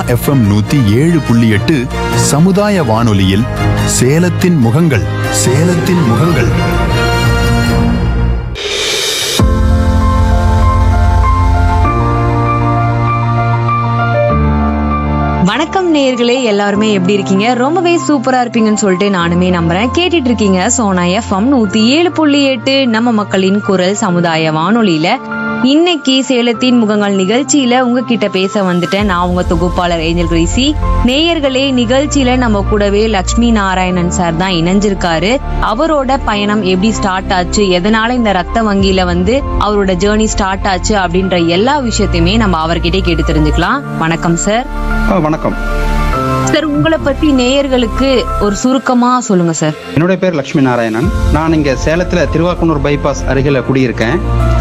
FM நூத்தி ஏழு புள்ளி எட்டு சமுதாய வானொலியில் சேலத்தின் முகங்கள் சேலத்தின் முகங்கள் வணக்கம் நேயர்களே எல்லாருமே எப்படி இருக்கீங்க ரொம்பவே சூப்பரா இருப்பீங்கன்னு சொல்லிட்டு நானுமே நம்புறேன் கேட்டுட்டு இருக்கீங்க சோனா எஃப்எம் நூத்தி ஏழு புள்ளி எட்டு நம்ம மக்களின் குரல் சமுதாய வானொலியில இன்னைக்கு சேலத்தின் முகங்கள் நிகழ்ச்சியில உங்ககிட்ட பேச வந்துட்டேன் நான் உங்க தொகுப்பாளர் ஏஞ்சல் கிரேசி நேயர்களே நிகழ்ச்சியில நம்ம கூடவே லக்ஷ்மி நாராயணன் சார் தான் இணைஞ்சிருக்காரு அவரோட பயணம் எப்படி ஸ்டார்ட் ஆச்சு எதனால இந்த ரத்த வங்கியில வந்து அவரோட ஜேர்னி ஸ்டார்ட் ஆச்சு அப்படின்ற எல்லா விஷயத்தையுமே நம்ம அவர்கிட்டே கேட்டு தெரிஞ்சுக்கலாம் வணக்கம் சார் ஆ, வணக்கம் சார் உங்களை பத்தி நேயர்களுக்கு ஒரு சுருக்கமா சொல்லுங்க சார் என்னுடைய பேர் லக்ஷ்மி நாராயணன் நான் இங்கே சேலத்தில் திருவாக்குனூர் பைபாஸ் அருகில் குடியிருக்கேன்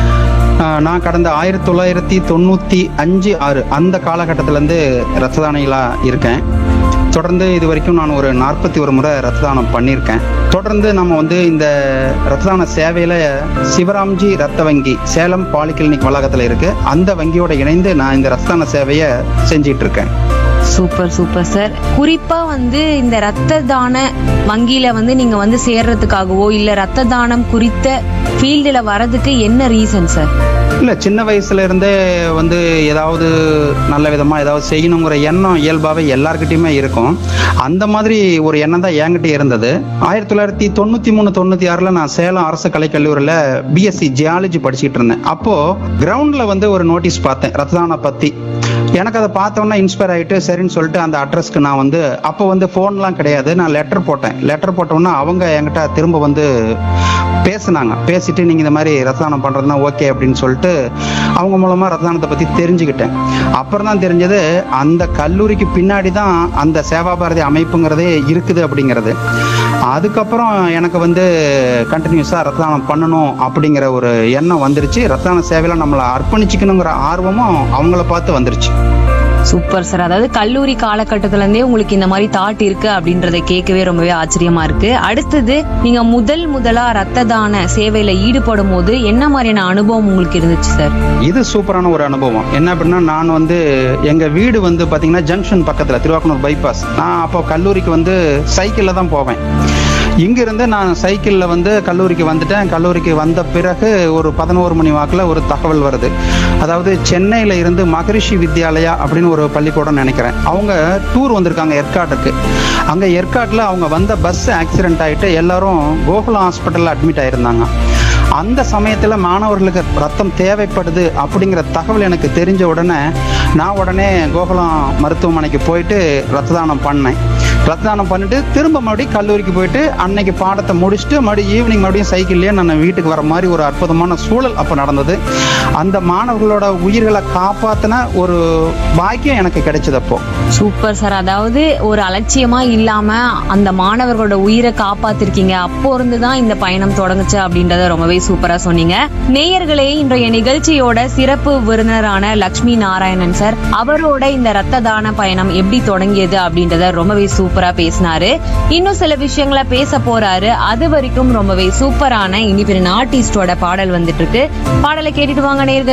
ஆ, நான் கடந்த ஆயிரத்தி தொள்ளாயிரத்தி தொண்ணூற்றி அஞ்சு ஆறு அந்த காலகட்டத்திலேருந்து ரத்த தானிகளாக இருக்கேன் தொடர்ந்து இது வரைக்கும் நான் ஒரு நாற்பத்தி ஒரு முறை ரத்த தானம் பண்ணியிருக்கேன் தொடர்ந்து நம்ம வந்து இந்த ரத்த தான சேவையில் சிவராம்ஜி ரத்த வங்கி சேலம் பாலிகிளினிக் வளாகத்தில் இருக்கு அந்த வங்கியோட இணைந்து நான் இந்த ரத்த தான சேவையை செஞ்சிட்டு இருக்கேன் சூப்பர் சூப்பர் சார் குறிப்பா வந்து இந்த ரத்த தான வங்கியில வந்து நீங்க வந்து சேர்றதுக்காகவோ இல்ல ரத்த தானம் குறித்த ஃபீல்டுல வரதுக்கு என்ன ரீசன் சார் இல்லை சின்ன வயசுல இருந்தே வந்து ஏதாவது நல்ல விதமாக ஏதாவது செய்யணுங்கிற எண்ணம் இயல்பாகவே எல்லாருக்கிட்டையுமே இருக்கும் அந்த மாதிரி ஒரு எண்ணம் தான் என்கிட்ட இருந்தது ஆயிரத்தி தொள்ளாயிரத்தி தொண்ணூற்றி மூணு தொண்ணூற்றி ஆறில் நான் சேலம் அரசு கலைக்கல்லூரியில் பிஎஸ்சி ஜியாலஜி படிச்சுட்டு இருந்தேன் அப்போது கிரவுண்டில் வந்து ஒரு நோட்டீஸ் பார்த்தேன் ரத்ததானை பற்றி எனக்கு அதை பார்த்தோன்னே இன்ஸ்பயர் ஆகிட்டு சரின்னு சொல்லிட்டு அந்த அட்ரஸ்க்கு நான் வந்து அப்போ வந்து ஃபோன்லாம் கிடையாது நான் லெட்டர் போட்டேன் லெட்டர் போட்டோன்னே அவங்க என்கிட்ட திரும்ப வந்து பேசுனாங்க பேசிட்டு நீங்கள் இந்த மாதிரி ரத்ததானம் பண்ணுறதுனா ஓகே அப்படின்னு சொல்லிட்டு அவங்க மூலமாக ரத்ததானத்தை பற்றி தெரிஞ்சுக்கிட்டேன் அப்புறம் தான் தெரிஞ்சது அந்த கல்லூரிக்கு பின்னாடி தான் அந்த சேவா பாரதி அமைப்புங்கிறதே இருக்குது அப்படிங்கிறது அதுக்கப்புறம் எனக்கு வந்து கண்டினியூஸாக ரத்ததானம் பண்ணணும் அப்படிங்கிற ஒரு எண்ணம் வந்துருச்சு ரத்ததான சேவையில் நம்மளை அர்ப்பணிச்சுக்கணுங்கிற ஆர்வமும் அவங்கள பார்த்து வந்துருச்சு சூப்பர் சார் அதாவது கல்லூரி காலகட்டத்துல இருந்தே உங்களுக்கு இந்த மாதிரி தாட் இருக்கு அப்படின்றத கேட்கவே ரொம்பவே ஆச்சரியமா இருக்கு அடுத்தது நீங்க முதல் முதலா ரத்த தான சேவையில ஈடுபடும் போது என்ன மாதிரியான அனுபவம் உங்களுக்கு இருந்துச்சு சார் இது சூப்பரான ஒரு அனுபவம் என்ன அப்படின்னா நான் வந்து எங்க வீடு வந்து பாத்தீங்கன்னா ஜங்ஷன் பக்கத்துல திருவாக்குனூர் பைபாஸ் நான் அப்போ கல்லூரிக்கு வந்து சைக்கிள்ல தான் போவேன் இங்கிருந்து நான் சைக்கிளில் வந்து கல்லூரிக்கு வந்துட்டேன் கல்லூரிக்கு வந்த பிறகு ஒரு பதினோரு மணி வாக்கில் ஒரு தகவல் வருது அதாவது சென்னையில் இருந்து மகரிஷி வித்யாலயா அப்படின்னு ஒரு பள்ளிக்கூடம் நினைக்கிறேன் அவங்க டூர் வந்திருக்காங்க ஏற்காட்டுக்கு அங்கே ஏற்காட்டில் அவங்க வந்த பஸ் ஆக்சிடென்ட் ஆகிட்டு எல்லாரும் கோகுலம் ஹாஸ்பிட்டலில் அட்மிட் ஆயிருந்தாங்க அந்த சமயத்தில் மாணவர்களுக்கு ரத்தம் தேவைப்படுது அப்படிங்கிற தகவல் எனக்கு தெரிஞ்ச உடனே நான் உடனே கோகுலம் மருத்துவமனைக்கு போயிட்டு ரத்த தானம் பண்ணேன் ரத்த தானம் பண்ணிட்டு திரும்ப மறுபடியும் கல்லூரிக்கு போயிட்டு அன்னைக்கு பாடத்தை முடிச்சுட்டு மறுபடியும் ஈவினிங் மறுபடியும் சைக்கிள்லேயே நான் வீட்டுக்கு வர மாதிரி ஒரு அற்புதமான சூழல் அப்போ நடந்தது அந்த மாணவர்களோட உயிர்களை காப்பாற்றின ஒரு பாக்கியம் எனக்கு கிடைச்சது அப்போ சூப்பர் சார் அதாவது ஒரு அலட்சியமா இல்லாம அந்த மாணவர்களோட உயிரை காப்பாத்திருக்கீங்க அப்போ இருந்து தான் இந்த பயணம் தொடங்குச்சு அப்படின்றத ரொம்பவே சூப்பரா சொன்னீங்க நேயர்களே இன்றைய நிகழ்ச்சியோட சிறப்பு விருந்தினரான லக்ஷ்மி நாராயணன் சார் அவரோட இந்த ரத்த தான பயணம் எப்படி தொடங்கியது அப்படின்றத ரொம்பவே சூப்பரா பேசினாரு இன்னும் சில விஷயங்களை பேச போறாரு அது வரைக்கும் ரொம்பவே சூப்பரான இனி பெரிய ஆர்டிஸ்டோட பாடல் வந்துட்டு இருக்கு பாடலை கேட்டுட்டு வாங்க நேயர்களே